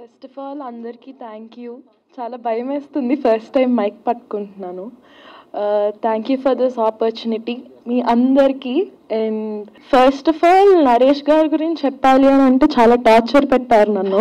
first of all అందరికీ thank you చాలా భయం వేస్తుంది ఫస్ట్ టైం మైక్ పట్టుకుంటున్నాను thank you for this opportunity మీ అందరికీ and first of all Naresh గారి గురించి చెప్పాలి అని అంటే చాలా టార్చర్ పెట్టారు నన్ను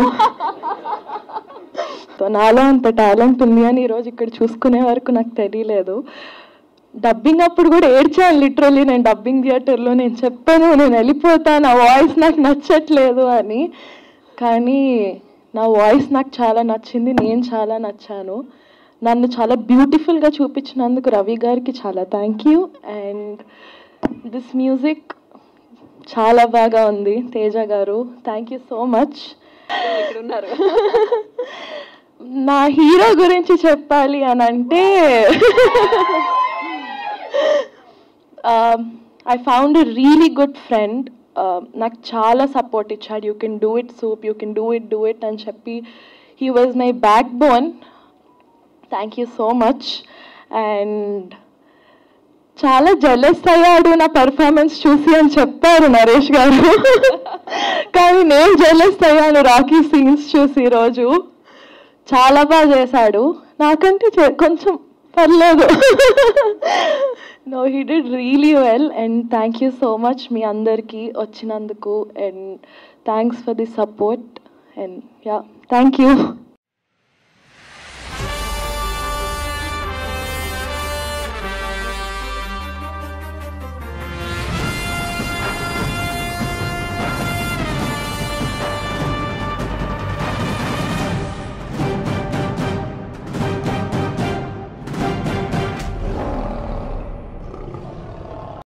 సో నాలో అంత టాలెంట్ ఉంది అని ఈరోజు ఇక్కడ చూసుకునే వరకు నాకు తెలియలేదు డబ్బింగ్ అప్పుడు కూడా ఏడ్చాను లిటరల్లీ నేను డబ్బింగ్ థియేటర్లో నేను చెప్పాను నేను వెళ్ళిపోతాను నా వాయిస్ నాకు నచ్చట్లేదు అని కానీ నా వాయిస్ నాకు చాలా నచ్చింది నేను చాలా నచ్చాను నన్ను చాలా బ్యూటిఫుల్గా చూపించినందుకు రవి గారికి చాలా thank you and this music చాలా బాగా ఉంది తేజ గారు థ్యాంక్ యూ సో మచ్ ఇక్కడ ఉన్నారు నా హీరో గురించి చెప్పాలి అని అంటే I found a really good friend నాకు చాలా సపోర్ట్ ఇచ్చాడు you can do it super you can do it do it అని చెప్పి he was my backbone thank you so much and చాలా జెలస్ అయ్యాడు నా పర్ఫార్మెన్స్ చూసి అని చెప్పారు నరేష్ గారు కానీ నేను జెలస్ అయ్యాను రాకీ సీన్స్ చూసి ఈరోజు చాలా బాగా చేశాడు నాకంటే చే- కొంచెం పర్లేదు no he did really well and thank you so much మీ అందరికీ వచ్చినందుకు and thanks for the support and yeah thank you